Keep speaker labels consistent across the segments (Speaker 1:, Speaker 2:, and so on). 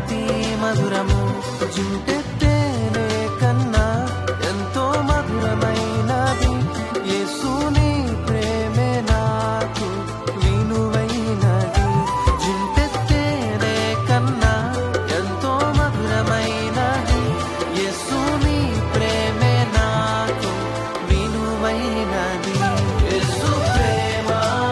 Speaker 1: మధురాతి మధురము జింటెత్తేనే కన్నా ఎంతో మధురమైనది యేసుని ప్రేమే నాకు వినువైనది జింటెత్తేనే కన్నా ఎంతో మధురమైనది యేసుని ప్రేమే నాకు వినువైనది యేసు ప్రేమ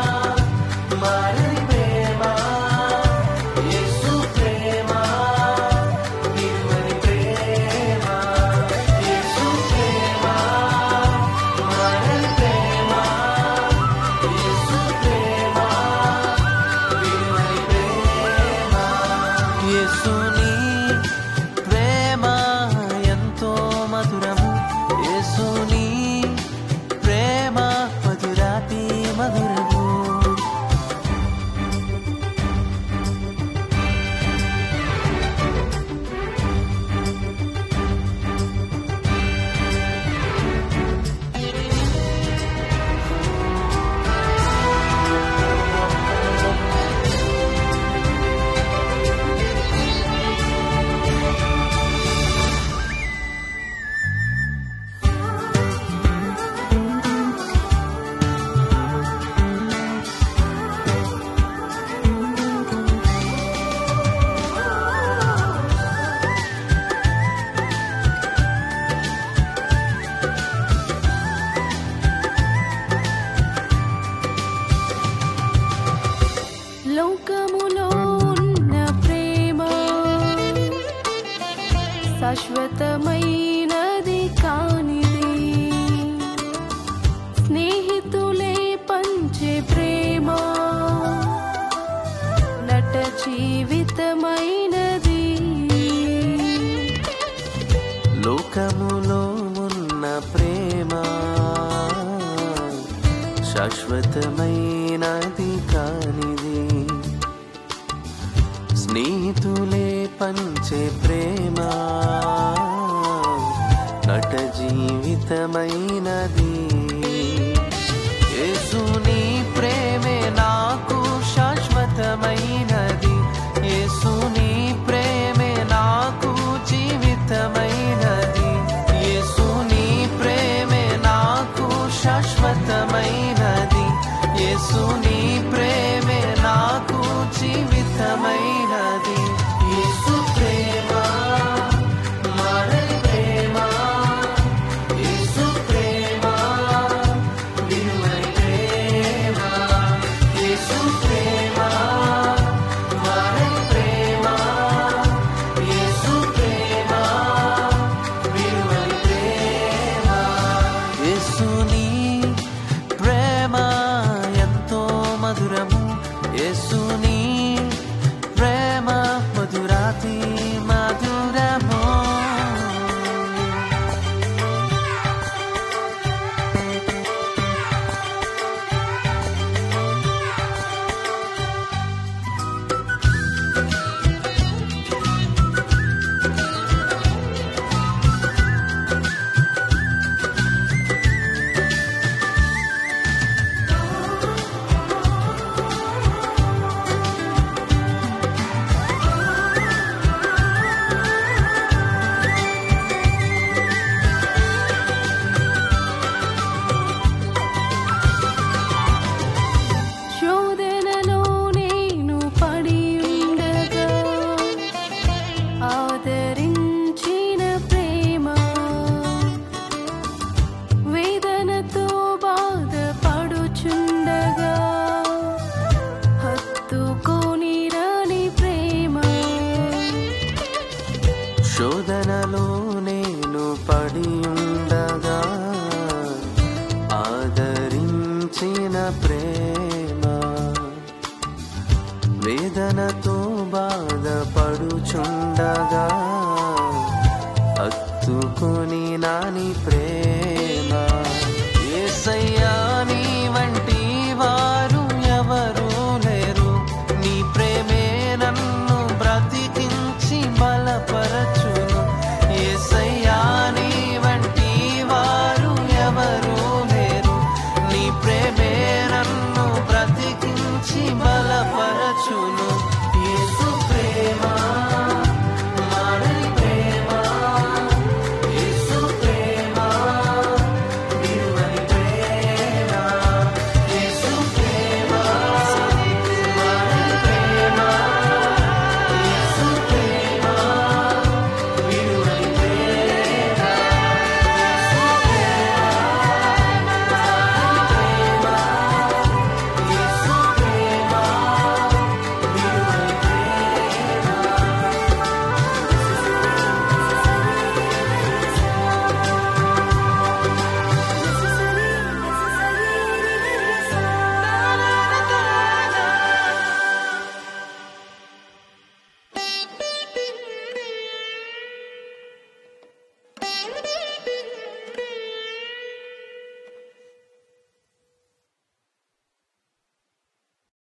Speaker 1: మారని ప్రేమ యేసు ప్రేమ విలువని ప్రేమ యేసు ప్రేమ మారని ప్రేమ యేసు ప్రేమ విలువని ప్రేమ యేసుని ప్రేమ ఎంతో మధురము యేసుని ప్రేమ మధురాతి మధురము
Speaker 2: లోకములో ఉన్న ప్రేమ శాశ్వతమైనది కానిది స్నేహితులే పంచే ప్రేమ నట జీవితమైనది
Speaker 1: లోకములో ఉన్న ప్రేమ శాశ్వతమైనది కానిది స్నేహితులే పంచే ప్రేమ నట జీవితమైనది యేసుని ప్రేమే నాకు శాశ్వతమైనది యేసుని ప్రేమే నాకు జీవితమైనది యేసుని ప్రేమే నాకు శాశ్వతమైనది యేసుని ప్రేమే నాకు జీవితమైనది యేసు ప్రేమ మారని ప్రేమ యేసు ప్రేమ విలువైన ప్రేమ యేసు ప్రేమ మారని ప్రేమ యేసు ప్రేమ విలువైన ప్రేమ యేసుని ప్రేమ ఎంతో మధురము యేసుని ప్రేమ మధురాతి మధురము
Speaker 2: శోధనలో నేను పడి ఉండగా ఆదరించిన ప్రేమ వేదనతో బాధపడుచుండగా హత్తుకొని రాని ప్రేమ
Speaker 1: శోధనలో నేను పడి ఉండగా ఆదరించిన ప్రేమ వేదనతో బాధపడుచుండగా హత్తుకొని నాని ప్రేమ